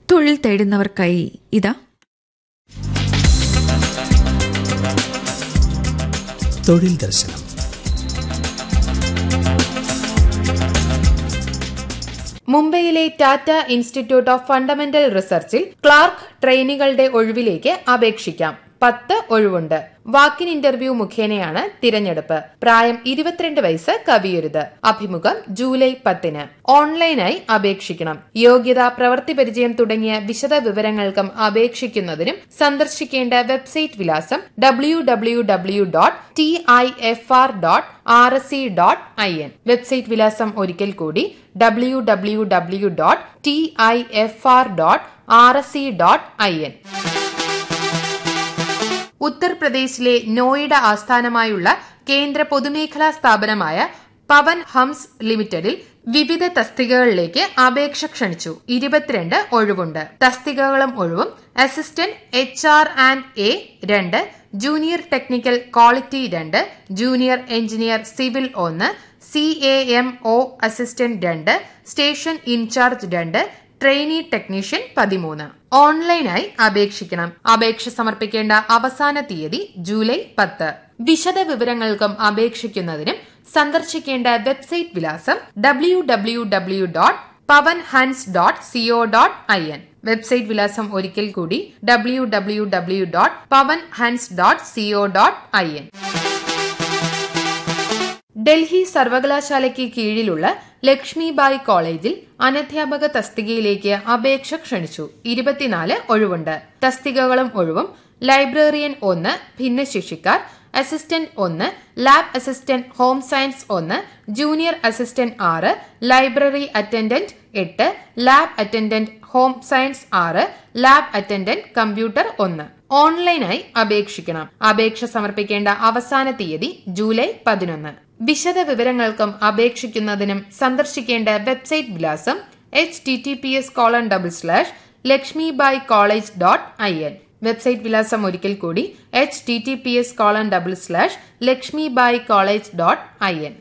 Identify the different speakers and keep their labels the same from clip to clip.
Speaker 1: തൊഴിൽ തേടുന്നവർക്കായി ഇതാ
Speaker 2: തൊഴിൽ ദർശനം
Speaker 3: മുംബൈയിലെ ടാറ്റ ഇൻസ്റ്റിറ്റ്യൂട്ട് ഓഫ് ഫണ്ടമെന്റൽ റിസർച്ചിൽ ക്ലാർക്ക് ട്രെയിനികളുടെ ഒഴിവിലേക്ക് അപേക്ഷിക്കാം പത്ത് ഒഴിവുണ്ട് വാക്കിൻ ഇന്റർവ്യൂ മുഖേനയാണ് തിരഞ്ഞെടുപ്പ് പ്രായം ഇരുപത്തിരണ്ട് വയസ്സ് കവിയരുത് അഭിമുഖം ജൂലൈ പത്തിന് ഓൺലൈനായി അപേക്ഷിക്കണം യോഗ്യത പ്രവൃത്തി പരിചയം തുടങ്ങിയ വിശദ വിവരങ്ങൾക്കും അപേക്ഷിക്കുന്നതിനും സന്ദർശിക്കേണ്ട വെബ്സൈറ്റ് വിലാസം W W W dot T I F R dot R S C dot I N website വിലാസം ഒരിക്കൽ കൂടി W W W dot T I F R dot R S C dot I N ഉത്തർപ്രദേശിലെ നോയിഡ ആസ്ഥാനമായുള്ള കേന്ദ്ര പൊതുമേഖലാ സ്ഥാപനമായ പവൻ ഹംസ് ലിമിറ്റഡിൽ വിവിധ തസ്തികകളിലേക്ക് അപേക്ഷ ക്ഷണിച്ചു ഇരുപത്തിരണ്ട് ഒഴിവുണ്ട് തസ്തികകളും ഒഴിവും assistant H R and A രണ്ട് ജൂനിയർ ടെക്നിക്കൽ ക്വാളിറ്റി രണ്ട് ജൂനിയർ എഞ്ചിനീയർ സിവിൽ ഒന്ന് C A M O assistant രണ്ട് സ്റ്റേഷൻ ഇൻചാർജ് രണ്ട് ട്രെയിനി ടെക്നീഷ്യൻ പതിമൂന്ന് ഓൺലൈനായി അപേക്ഷിക്കണം അപേക്ഷ സമർപ്പിക്കേണ്ട അവസാന തീയതി ജൂലൈ പത്ത് വിശദ വിവരങ്ങൾക്കും അപേക്ഷിക്കുന്നതിനും സന്ദർശിക്കേണ്ട വെബ്സൈറ്റ് വിലാസം W W W dot Pawan Hans dot CO dot I N website വിലാസം ഒരിക്കൽ കൂടി W W W dot Pawan Hans dot CO dot I N Delhi സർവകലാശാലയ്ക്ക് കീഴിലുള്ള ലക്ഷ്മിബായ് കോളേജിൽ അനധ്യാപക തസ്തികയിലേക്ക് അപേക്ഷ ക്ഷണിച്ചു ഇരുപത്തിനാല് ഒഴിവുണ്ട് തസ്തികകളും ഒഴിവും ലൈബ്രറിയൻ ഒന്ന് ഭിന്നശേഷിക്കാർ അസിസ്റ്റന്റ് ഒന്ന് ലാബ് അസിസ്റ്റന്റ് ഹോം സയൻസ് ഒന്ന് ജൂനിയർ അസിസ്റ്റന്റ് ആറ് ലൈബ്രറി അറ്റൻഡന്റ് എട്ട് ലാബ് അറ്റൻഡന്റ് ഹോം സയൻസ് ആറ് ലാബ് അറ്റൻഡന്റ് കമ്പ്യൂട്ടർ ഒന്ന് ഓൺലൈനായി അപേക്ഷിക്കണം അപേക്ഷ സമർപ്പിക്കേണ്ട അവസാന തീയതി ജൂലൈ പതിനൊന്ന് വിശദ വിവരങ്ങൾക്കും അപേക്ഷിക്കുന്നതിനും സന്ദർശിക്കേണ്ട വെബ്സൈറ്റ് വിലാസം H T T P S colon double slash Lakshmi Bai college dot I N website വിലാസം ഒരിക്കൽ കൂടി H T T P S colon double slash Lakshmi Bai college dot I N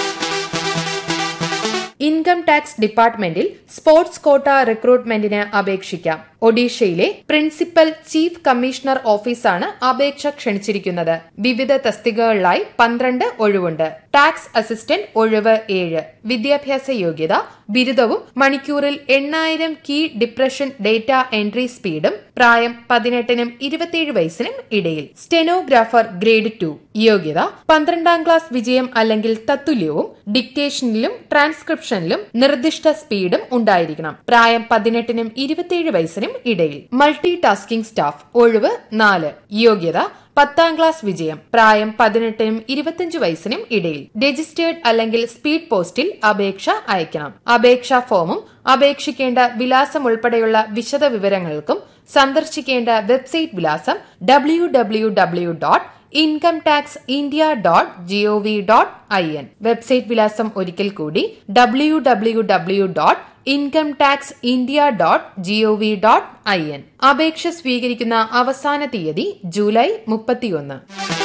Speaker 3: income tax ഡിപ്പാർട്ട്മെന്റിൽ സ്പോർട്സ് കോട്ട റിക്രൂട്ട്മെന്റിന് അപേക്ഷിക്കാം ഒഡീഷയിലെ പ്രിൻസിപ്പൽ ചീഫ് കമ്മീഷണർ ഓഫീസാണ് അപേക്ഷ ക്ഷണിച്ചിരിക്കുന്നത് വിവിധ തസ്തികകളിലായി പന്ത്രണ്ട് ഒഴിവുണ്ട് ടാക്സ് അസിസ്റ്റന്റ് ഒഴിവ് ഏഴ് വിദ്യാഭ്യാസ യോഗ്യത ബിരുദവും മണിക്കൂറിൽ എണ്ണായിരം കീ ഡിപ്രഷൻ ഡേറ്റ എൻട്രി സ്പീഡും പ്രായം പതിനെട്ടിനും ഇരുപത്തിയേഴ് വയസ്സിനും ഇടയിൽ സ്റ്റെനോഗ്രാഫർ ഗ്രേഡ് ടു യോഗ്യത പന്ത്രണ്ടാം ക്ലാസ് വിജയം അല്ലെങ്കിൽ തത്തുല്യവും ഡിക്റ്റേഷനിലും ട്രാൻസ്ക്രിപ്ഷനിലും നിർദ്ദിഷ്ട സ്പീഡും ഉണ്ടായിരിക്കണം പ്രായം പതിനെട്ടിനും ഇരുപത്തിയേഴ് വയസ്സിനും ഇടയിൽ മൾട്ടി ടാസ്കിംഗ് സ്റ്റാഫ് ഒഴിവ് നാല് യോഗ്യത പത്താം ക്ലാസ് വിജയം പ്രായം പതിനെട്ടിനും ഇരുപത്തിയഞ്ച് വയസ്സിനും ഇടയിൽ രജിസ്റ്റേർഡ് അല്ലെങ്കിൽ സ്പീഡ് പോസ്റ്റിൽ അപേക്ഷ അയക്കണം അപേക്ഷാ ഫോമും അപേക്ഷിക്കേണ്ട വിലാസം ഉൾപ്പെടെയുള്ള വിശദ വിവരങ്ങൾക്കും സന്ദർശിക്കേണ്ട വെബ്സൈറ്റ് വിലാസം W W W dot income tax India dot GOV dot I N website വിലാസം ഒരിക്കൽ കൂടി W W W dot income tax India dot GOV dot I N അപേക്ഷ സ്വീകരിക്കുന്ന അവസാന തീയതി ജൂലൈ മുപ്പത്തിയൊന്ന്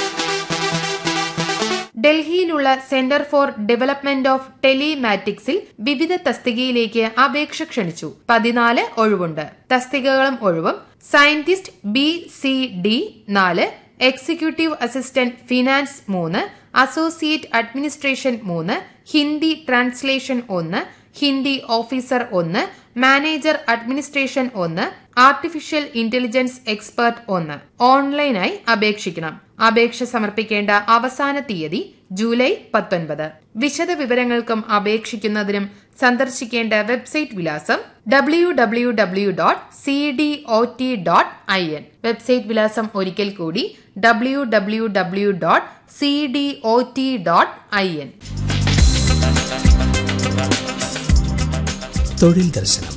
Speaker 3: ഡൽഹിയിലുള്ള സെന്റർ ഫോർ ഡെവലപ്മെന്റ് ഓഫ് ടെലിമാറ്റിക്സിൽ വിവിധ തസ്തികയിലേക്ക് അപേക്ഷ ക്ഷണിച്ചു പതിനാല് ഒഴിവുണ്ട് തസ്തികകളും ഒഴിവും സയന്റിസ്റ്റ് ബി സി ഡി നാല് എക്സിക്യൂട്ടീവ് അസിസ്റ്റന്റ് ഫിനാൻസ് മൂന്ന് അസോസിയേറ്റ് അഡ്മിനിസ്ട്രേഷൻ മൂന്ന് ഹിന്ദി ട്രാൻസ്ലേഷൻ ഒന്ന് ഹിന്ദി ഓഫീസർ ഒന്ന് മാനേജർ അഡ്മിനിസ്ട്രേഷൻ ഒന്ന് ആർട്ടിഫിഷ്യൽ ഇന്റലിജൻസ് എക്സ്പെർട്ട് ഒന്ന് ഓൺലൈനായി അപേക്ഷിക്കണം അപേക്ഷ സമർപ്പിക്കേണ്ട അവസാന തീയതി ജൂലൈ പത്തൊൻപത് വിശദ വിവരങ്ങൾക്കും അപേക്ഷിക്കുന്നതിനും സന്ദർശിക്കേണ്ട വെബ്സൈറ്റ് വിലാസം W W W dot C D O T dot I N website വിലാസം ഒരിക്കൽ കൂടി W W W dot C D O T dot I N
Speaker 2: തൊഴിൽ ദർശനം